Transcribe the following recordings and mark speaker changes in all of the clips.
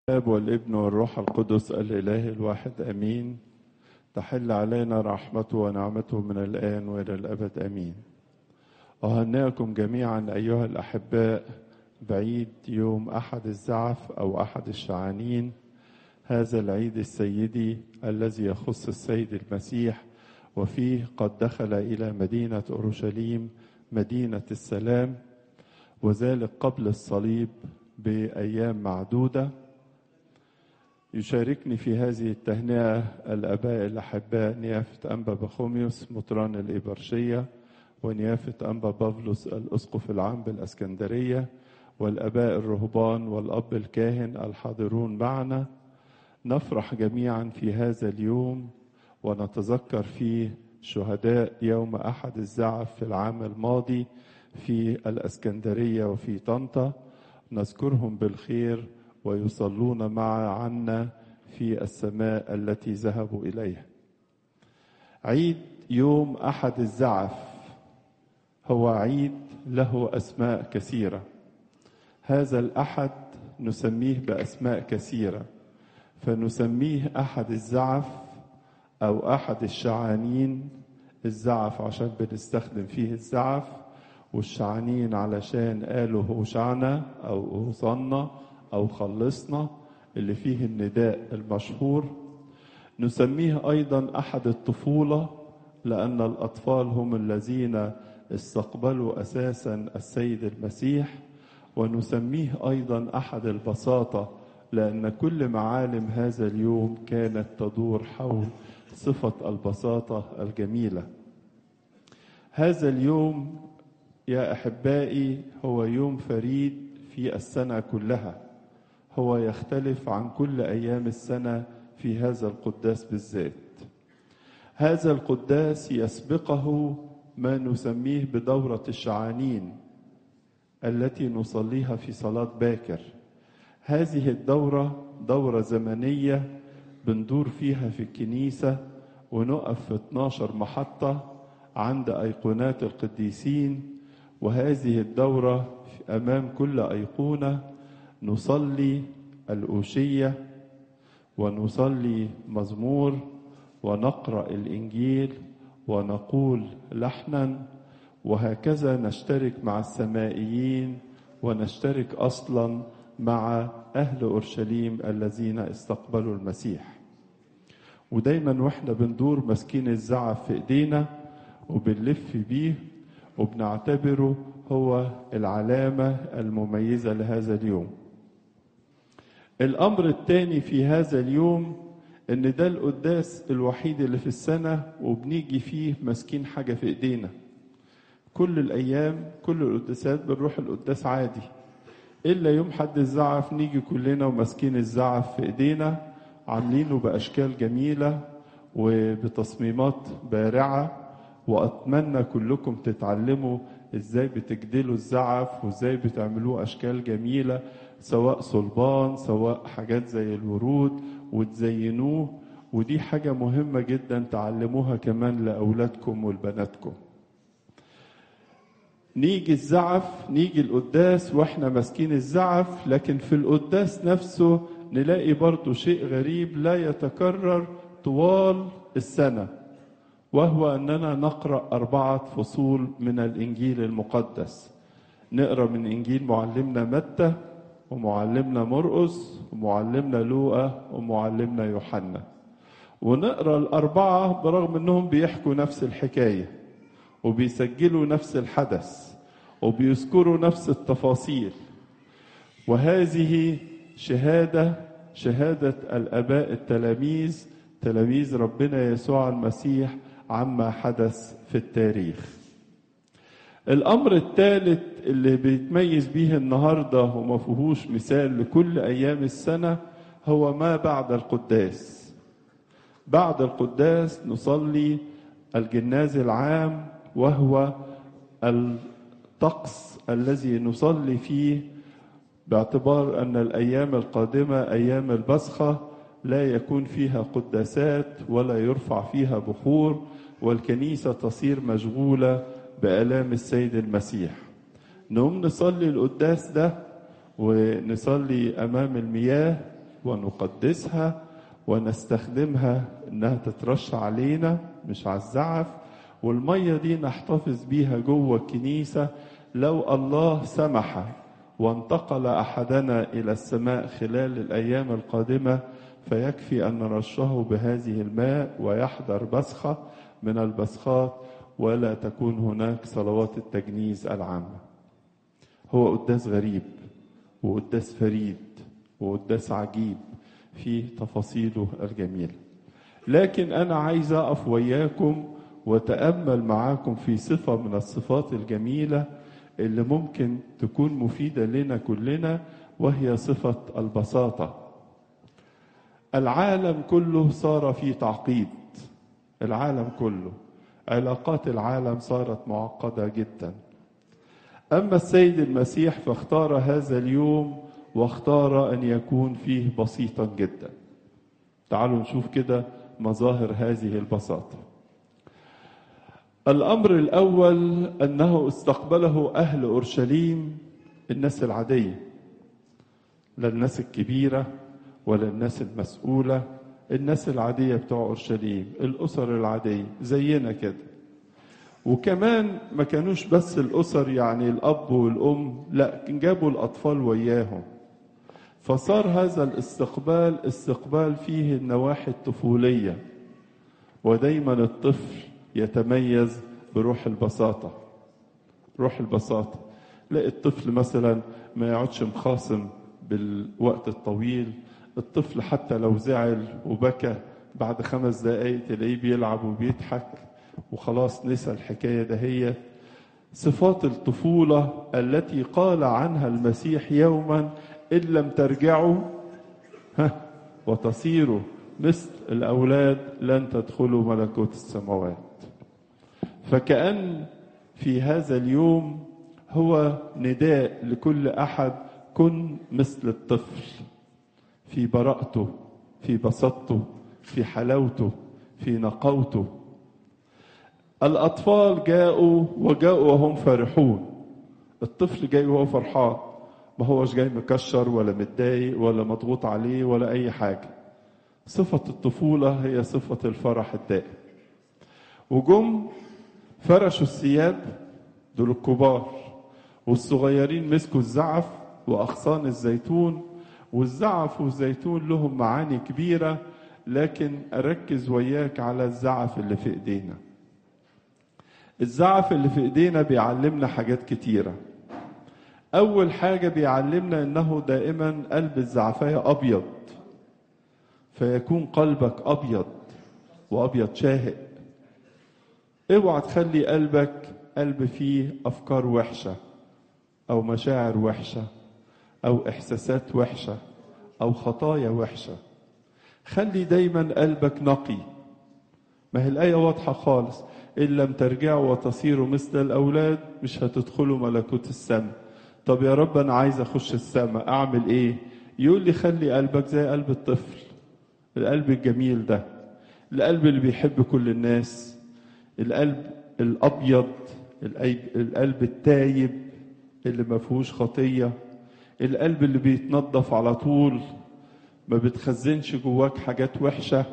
Speaker 1: الاب والابن والروح القدس الاله الواحد امين تحل علينا رحمته ونعمته من الان والى الابد امين اهنئكم جميعا ايها الاحباء بعيد يوم احد الزعف او احد الشعانين هذا العيد السيدي الذي يخص السيد المسيح وفيه قد دخل الى مدينه اورشليم مدينه السلام وذلك قبل الصليب بايام معدوده يشاركني في هذه التهنئة الآباء الأحباء نيافة أنبا بخوميوس مطران الإبرشية ونيافة أنبا بافلوس الأسقف العام بالأسكندرية والآباء الرهبان والأب الكاهن الحاضرون معنا نفرح جميعا في هذا اليوم ونتذكر فيه شهداء يوم أحد الزعف في العام الماضي في الأسكندرية وفي طنطا نذكرهم بالخير ويصلون مع عنا في السماء التي ذهبوا اليها عيد يوم احد الزعف هو عيد له اسماء كثيره هذا الاحد نسميه باسماء كثيره فنسميه احد الزعف او احد الشعانين الزعف عشان بنستخدم فيه الزعف والشعانين علشان قالوا هوشعنا او هوصنا أو خلصنا اللي فيه النداء المشهور نسميه أيضا أحد الطفولة لأن الأطفال هم الذين استقبلوا أساسا السيد المسيح ونسميه أيضا أحد البساطة لأن كل معالم هذا اليوم كانت تدور حول صفة البساطة الجميلة هذا اليوم يا أحبائي هو يوم فريد في السنة كلها هو يختلف عن كل ايام السنه في هذا القداس بالذات هذا القداس يسبقه ما نسميه بدوره الشعانين التي نصليها في صلاه باكر هذه الدوره دوره زمنيه بندور فيها في الكنيسه ونقف في 12 محطه عند ايقونات القديسين وهذه الدوره امام كل ايقونه نصلي الأوشية ونصلي مزمور ونقرأ الإنجيل ونقول لحنا وهكذا نشترك مع السمائيين ونشترك أصلا مع أهل أورشليم الذين استقبلوا المسيح ودايما واحنا بندور ماسكين الزعف في ايدينا وبنلف بيه وبنعتبره هو العلامة المميزة لهذا اليوم الامر الثاني في هذا اليوم ان ده القداس الوحيد اللي في السنه وبنيجي فيه ماسكين حاجه في ايدينا كل الايام كل القداسات بنروح القداس عادي الا يوم حد الزعف نيجي كلنا وماسكين الزعف في ايدينا عاملينه باشكال جميله وبتصميمات بارعه واتمنى كلكم تتعلموا ازاي بتجدلوا الزعف وازاي بتعملوه اشكال جميله سواء صلبان سواء حاجات زي الورود وتزينوه ودي حاجة مهمة جدا تعلموها كمان لأولادكم ولبناتكم نيجي الزعف نيجي القداس واحنا ماسكين الزعف لكن في القداس نفسه نلاقي برضو شيء غريب لا يتكرر طوال السنة وهو أننا نقرأ أربعة فصول من الإنجيل المقدس نقرأ من إنجيل معلمنا متى ومعلمنا مرقس ومعلمنا لوقا ومعلمنا يوحنا ونقرا الاربعه برغم انهم بيحكوا نفس الحكايه وبيسجلوا نفس الحدث وبيذكروا نفس التفاصيل وهذه شهاده شهاده الاباء التلاميذ تلاميذ ربنا يسوع المسيح عما حدث في التاريخ الامر الثالث اللي بيتميز بيه النهارده وما فيهوش مثال لكل ايام السنه هو ما بعد القداس بعد القداس نصلي الجناز العام وهو الطقس الذي نصلي فيه باعتبار ان الايام القادمه ايام البسخه لا يكون فيها قداسات ولا يرفع فيها بخور والكنيسه تصير مشغوله بآلام السيد المسيح نقوم نصلي القداس ده ونصلي أمام المياه ونقدسها ونستخدمها انها تترش علينا مش على الزعف والميه دي نحتفظ بيها جوه الكنيسه لو الله سمح وانتقل احدنا الى السماء خلال الايام القادمه فيكفي ان نرشه بهذه الماء ويحضر بسخه من البسخات ولا تكون هناك صلوات التجنيز العامه هو قداس غريب وقداس فريد وقداس عجيب في تفاصيله الجميله لكن انا عايز اقف وياكم وتامل معاكم في صفه من الصفات الجميله اللي ممكن تكون مفيده لنا كلنا وهي صفه البساطه العالم كله صار في تعقيد العالم كله علاقات العالم صارت معقده جدا اما السيد المسيح فاختار هذا اليوم واختار ان يكون فيه بسيطا جدا تعالوا نشوف كده مظاهر هذه البساطه الامر الاول انه استقبله اهل اورشليم الناس العاديه لا الناس الكبيره ولا الناس المسؤوله الناس العاديه بتوع اورشليم الاسر العاديه زينا كده وكمان ما كانوش بس الاسر يعني الاب والام لا جابوا الاطفال وياهم فصار هذا الاستقبال استقبال فيه النواحي الطفوليه ودايما الطفل يتميز بروح البساطه روح البساطه لا الطفل مثلا ما يقعدش مخاصم بالوقت الطويل الطفل حتى لو زعل وبكى بعد خمس دقايق تلاقيه بيلعب وبيضحك وخلاص نسى الحكاية دهيت صفات الطفولة التي قال عنها المسيح يوما إن لم ترجعوا ها وتصيروا مثل الأولاد لن تدخلوا ملكوت السماوات فكأن في هذا اليوم هو نداء لكل أحد كن مثل الطفل في براءته في بساطته في حلاوته في نقاوته الأطفال جاءوا وجاءوا وهم فرحون الطفل جاي وهو فرحان ما هوش جاي مكشر ولا متضايق ولا مضغوط عليه ولا أي حاجة صفة الطفولة هي صفة الفرح الدائم وجم فرشوا الثياب دول الكبار والصغيرين مسكوا الزعف وأغصان الزيتون والزعف والزيتون لهم معاني كبيرة لكن أركز وياك على الزعف اللي في إيدينا الزعف اللي في إيدينا بيعلمنا حاجات كتيرة أول حاجة بيعلمنا إنه دائما قلب الزعفاية أبيض فيكون قلبك أبيض وأبيض شاهق اوعى تخلي قلبك قلب فيه أفكار وحشة أو مشاعر وحشة أو إحساسات وحشة أو خطايا وحشة خلي دايما قلبك نقي ما هي الآية واضحة خالص إن لم ترجعوا وتصيروا مثل الأولاد مش هتدخلوا ملكوت السماء طب يا رب أنا عايز أخش السماء أعمل إيه يقول لي خلي قلبك زي قلب الطفل القلب الجميل ده القلب اللي بيحب كل الناس القلب الأبيض القلب التايب اللي ما فيهوش خطيه القلب اللي بيتنظف على طول ما بتخزنش جواك حاجات وحشة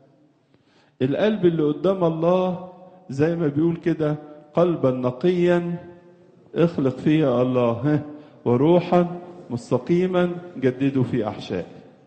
Speaker 1: القلب اللي قدام الله زي ما بيقول كده قلبا نقيا اخلق فيا الله ها وروحا مستقيما جددوا في أحشائي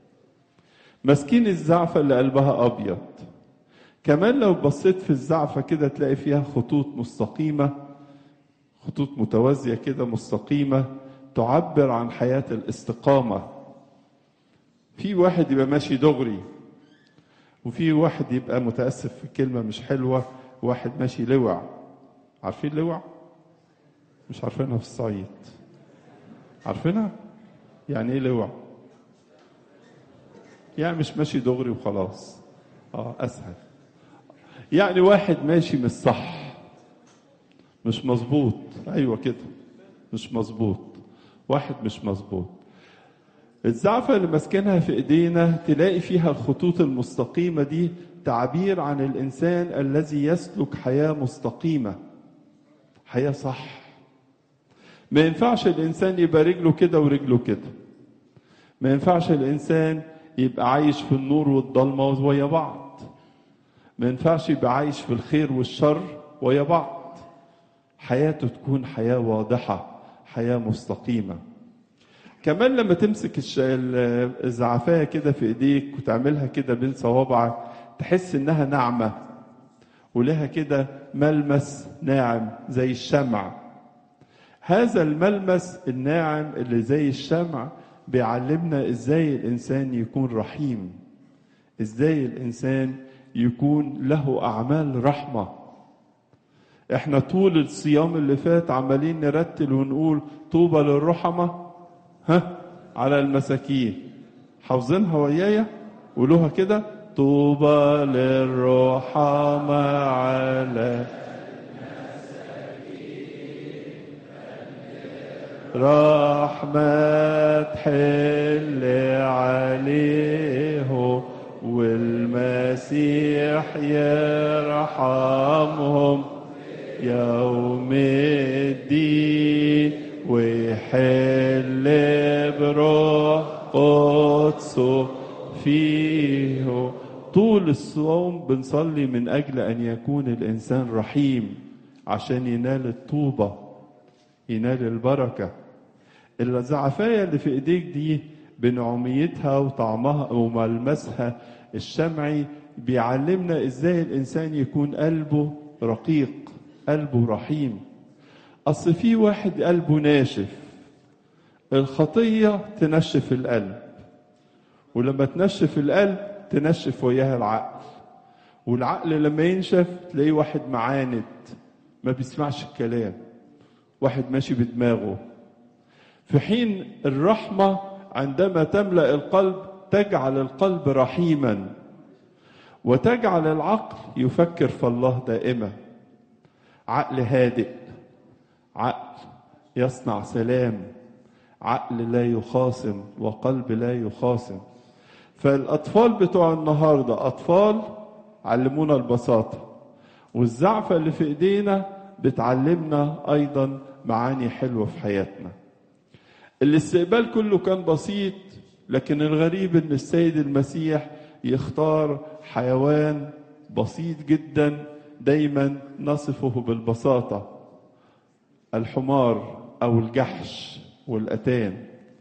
Speaker 1: مسكين الزعفة اللي قلبها أبيض كمان لو بصيت في الزعفة كده تلاقي فيها خطوط مستقيمة خطوط متوازية كده مستقيمة تعبر عن حياة الاستقامة في واحد يبقى ماشي دغري وفي واحد يبقى متأسف في كلمة مش حلوة واحد ماشي لوع عارفين لوع مش عارفينها في الصعيد عارفينها يعني ايه لوع يعني مش ماشي دغري وخلاص اه اسهل يعني واحد ماشي مش صح مش مظبوط ايوه كده مش مظبوط واحد مش مظبوط الزعفة اللي ماسكينها في ايدينا تلاقي فيها الخطوط المستقيمة دي تعبير عن الانسان الذي يسلك حياة مستقيمة حياة صح ما ينفعش الانسان يبقى رجله كده ورجله كده ما ينفعش الانسان يبقى عايش في النور والضلمة ويا بعض ما ينفعش يبقى عايش في الخير والشر ويا بعض حياته تكون حياة واضحة حياة مستقيمة كمان لما تمسك الش- ال- الزعفاية كده في ايديك وتعملها كده بين صوابعك تحس انها ناعمة ولها كده ملمس ناعم زي الشمع هذا الملمس الناعم اللي زي الشمع بيعلمنا ازاي الانسان يكون رحيم ازاي الانسان يكون له اعمال رحمه احنا طول الصيام اللي فات عمالين نرتل ونقول طوبى للرحمه ها على المساكين حافظينها ويايا قولوها كده طوبى للرحمة على رحمة تحل عليه والمسيح يرحمهم يوم الدين ويحل بروح قدسه فيه طول الصوم بنصلي من أجل أن يكون الإنسان رحيم عشان ينال الطوبة ينال البركة الزعفاية اللي في ايديك دي بنعوميتها وطعمها وملمسها الشمعي بيعلمنا ازاي الانسان يكون قلبه رقيق قلبه رحيم اصل في واحد قلبه ناشف الخطية تنشف القلب ولما تنشف القلب تنشف وياها العقل والعقل لما ينشف تلاقيه واحد معاند ما بيسمعش الكلام واحد ماشي بدماغه في حين الرحمة عندما تملأ القلب تجعل القلب رحيما وتجعل العقل يفكر في الله دائما عقل هادئ عقل يصنع سلام عقل لا يخاصم وقلب لا يخاصم فالأطفال بتوع النهاردة أطفال علمونا البساطة والزعفة اللي في إيدينا بتعلمنا أيضا معاني حلوة في حياتنا الاستقبال كله كان بسيط لكن الغريب ان السيد المسيح يختار حيوان بسيط جدا دايما نصفه بالبساطه الحمار او الجحش والاتان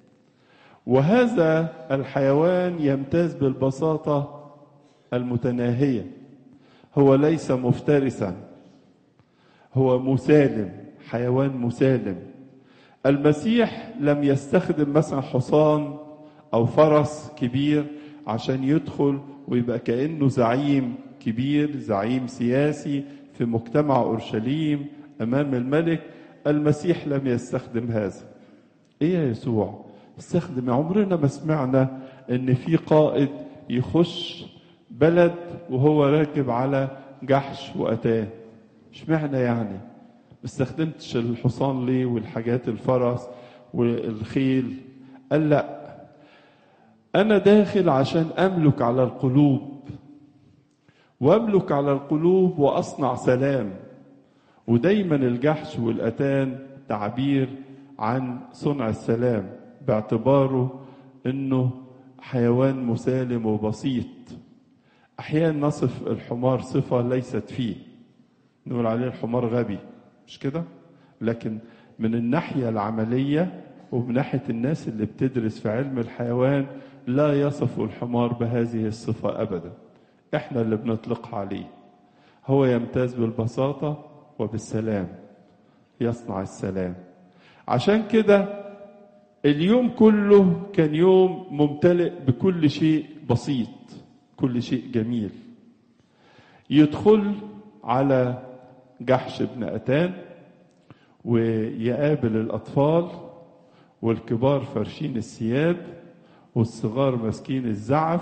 Speaker 1: وهذا الحيوان يمتاز بالبساطه المتناهيه هو ليس مفترسا هو مسالم حيوان مسالم المسيح لم يستخدم مثلا حصان او فرس كبير عشان يدخل ويبقى كانه زعيم كبير زعيم سياسي في مجتمع اورشليم امام الملك المسيح لم يستخدم هذا ايه يا يسوع استخدم عمرنا ما سمعنا ان في قائد يخش بلد وهو راكب على جحش واتان اشمعنى يعني ما استخدمتش الحصان ليه والحاجات الفرس والخيل قال لا انا داخل عشان املك على القلوب واملك على القلوب واصنع سلام ودايما الجحش والاتان تعبير عن صنع السلام باعتباره انه حيوان مسالم وبسيط احيانا نصف الحمار صفه ليست فيه نقول عليه الحمار غبي مش كده لكن من الناحيه العمليه ومن ناحيه الناس اللي بتدرس في علم الحيوان لا يصف الحمار بهذه الصفه ابدا احنا اللي بنطلقها عليه هو يمتاز بالبساطه وبالسلام يصنع السلام عشان كده اليوم كله كان يوم ممتلئ بكل شيء بسيط كل شيء جميل يدخل على جحش بن أتان ويقابل الأطفال والكبار فرشين الثياب والصغار ماسكين الزعف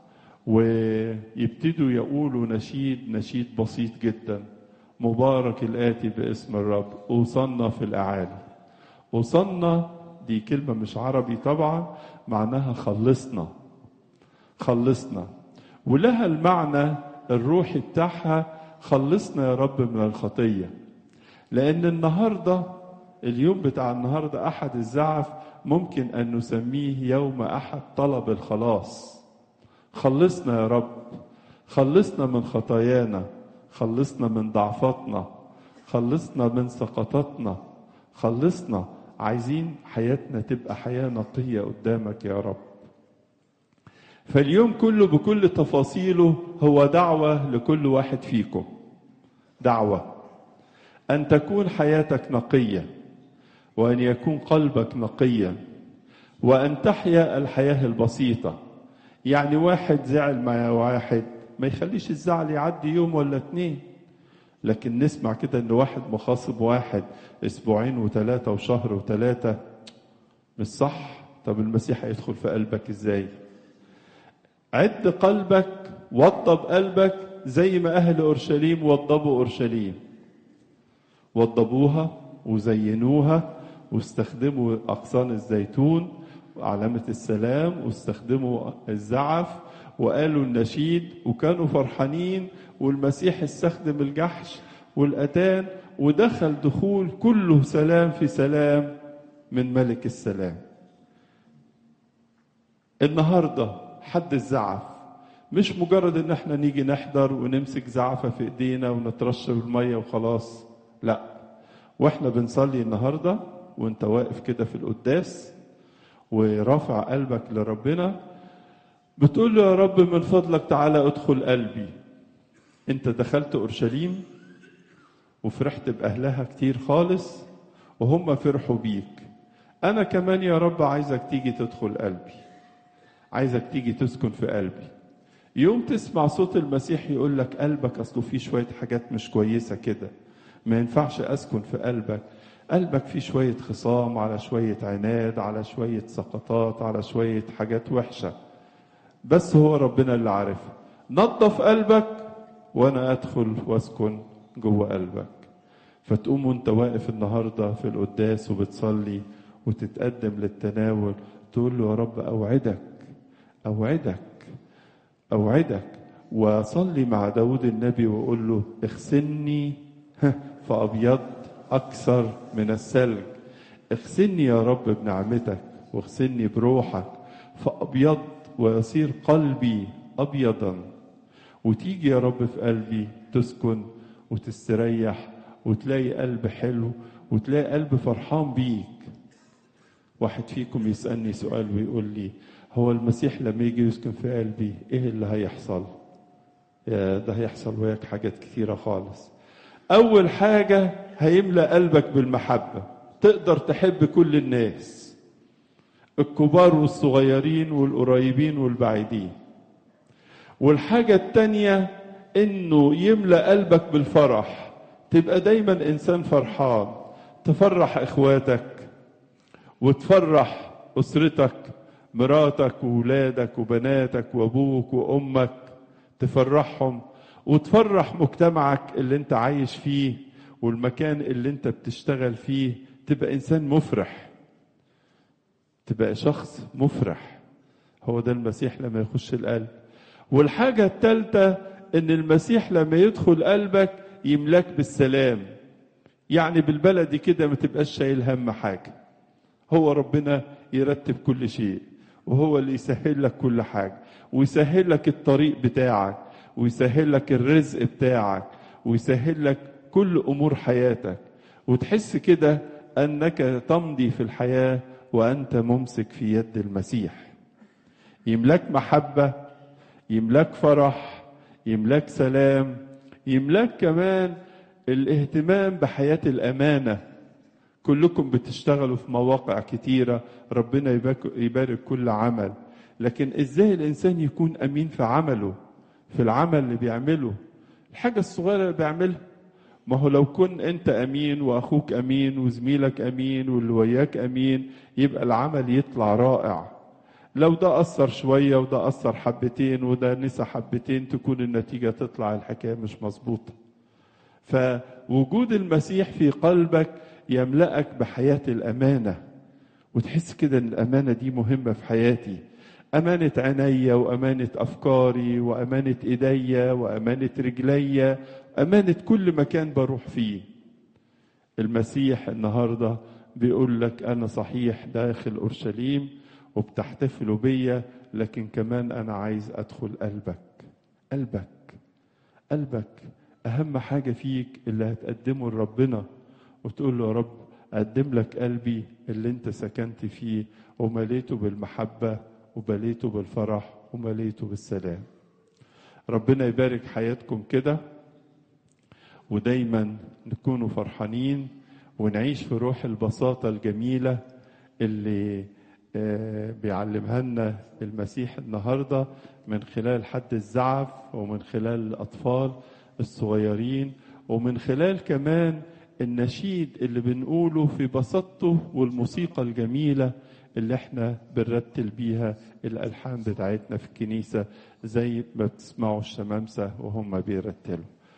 Speaker 1: ويبتدوا يقولوا نشيد نشيد بسيط جدا مبارك الآتي باسم الرب أوصلنا في الأعالي أوصلنا دي كلمة مش عربي طبعا معناها خلصنا خلصنا ولها المعنى الروحي بتاعها خلصنا يا رب من الخطية لأن النهاردة اليوم بتاع النهاردة أحد الزعف ممكن أن نسميه يوم أحد طلب الخلاص خلصنا يا رب خلصنا من خطايانا خلصنا من ضعفاتنا خلصنا من سقطاتنا خلصنا عايزين حياتنا تبقى حياة نقية قدامك يا رب فاليوم كله بكل تفاصيله هو دعوة لكل واحد فيكم دعوة أن تكون حياتك نقية وأن يكون قلبك نقيا وأن تحيا الحياة البسيطة يعني واحد زعل مع واحد ما يخليش الزعل يعدي يوم ولا اتنين لكن نسمع كده ان واحد مخاصب واحد اسبوعين وثلاثة وشهر وثلاثة مش صح طب المسيح هيدخل في قلبك ازاي عد قلبك وضب قلبك زي ما اهل اورشليم وضبوا اورشليم وضبوها وزينوها واستخدموا اغصان الزيتون وعلامة السلام واستخدموا الزعف وقالوا النشيد وكانوا فرحانين والمسيح استخدم الجحش والأتان ودخل دخول كله سلام في سلام من ملك السلام النهارده حد الزعف مش مجرد ان احنا نيجي نحضر ونمسك زعفة في ايدينا ونترش بالمية وخلاص لا واحنا بنصلي النهارده وانت واقف كده في القداس ورافع قلبك لربنا بتقول له يا رب من فضلك تعالى ادخل قلبي انت دخلت اورشليم وفرحت باهلها كتير خالص وهم فرحوا بيك انا كمان يا رب عايزك تيجي تدخل قلبي عايزك تيجي تسكن في قلبي يوم تسمع صوت المسيح يقول لك قلبك اصله فيه شويه حاجات مش كويسه كده ما ينفعش اسكن في قلبك قلبك فيه شويه خصام على شويه عناد على شويه سقطات على شويه حاجات وحشه بس هو ربنا اللي عارفها نظف قلبك وانا ادخل واسكن جوه قلبك فتقوم وانت واقف النهارده في القداس وبتصلي وتتقدم للتناول تقول له يا رب اوعدك اوعدك اوعدك وصلي مع داود النبي وقول له اغسلني فابيض اكثر من الثلج اغسلني يا رب بنعمتك واغسلني بروحك فابيض ويصير قلبي ابيضا وتيجي يا رب في قلبي تسكن وتستريح وتلاقي قلب حلو وتلاقي قلب فرحان بيك واحد فيكم يسألني سؤال ويقول لي هو المسيح لما يجي يسكن في قلبي ايه اللي هيحصل يا ده هيحصل وياك حاجات كثيرة خالص أول حاجة هيملأ قلبك بالمحبة تقدر تحب كل الناس الكبار والصغيرين والقريبين والبعيدين والحاجة التانية انه يملأ قلبك بالفرح تبقى دايما انسان فرحان تفرح اخواتك وتفرح اسرتك مراتك وولادك وبناتك وابوك وامك تفرحهم وتفرح مجتمعك اللي انت عايش فيه والمكان اللي انت بتشتغل فيه تبقى انسان مفرح تبقى شخص مفرح هو ده المسيح لما يخش القلب والحاجة الثالثة ان المسيح لما يدخل قلبك يملاك بالسلام يعني بالبلدي كده ما تبقاش شايل هم حاجة هو ربنا يرتب كل شيء وهو اللي يسهل لك كل حاجة ويسهل لك الطريق بتاعك ويسهل لك الرزق بتاعك ويسهل لك كل امور حياتك وتحس كده انك تمضي في الحياه وانت ممسك في يد المسيح يملاك محبه يملاك فرح يملاك سلام يملاك كمان الاهتمام بحياه الامانه كلكم بتشتغلوا في مواقع كتيره ربنا يبارك كل عمل لكن ازاي الانسان يكون امين في عمله في العمل اللي بيعمله الحاجة الصغيرة اللي بيعملها ما هو لو كن انت امين واخوك امين وزميلك امين واللي وياك امين يبقى العمل يطلع رائع لو ده اثر شوية وده اثر حبتين وده نسى حبتين تكون النتيجة تطلع الحكاية مش مظبوطة فوجود المسيح في قلبك يملأك بحياة الأمانة وتحس كده ان الأمانة دي مهمة في حياتي أمانة عينيا وأمانة أفكاري وأمانة إيديا وأمانة رجليا أمانة كل مكان بروح فيه المسيح النهاردة بيقول لك أنا صحيح داخل أورشليم وبتحتفلوا بيا لكن كمان انا عايز ادخل قلبك قلبك قلبك اهم حاجه فيك اللي هتقدمه لربنا وتقول له يا رب اقدم لك قلبي اللي انت سكنت فيه ومليته بالمحبه ومليته بالفرح ومليته بالسلام ربنا يبارك حياتكم كده ودايما نكونوا فرحانين ونعيش في روح البساطة الجميلة اللي بيعلمها لنا المسيح النهاردة من خلال حد الزعف ومن خلال الأطفال الصغيرين ومن خلال كمان النشيد اللي بنقوله في بساطته والموسيقى الجميلة اللي احنا بنرتل بيها الألحان بتاعتنا في الكنيسة زي ما بتسمعوا الشمامسة وهم بيرتلوا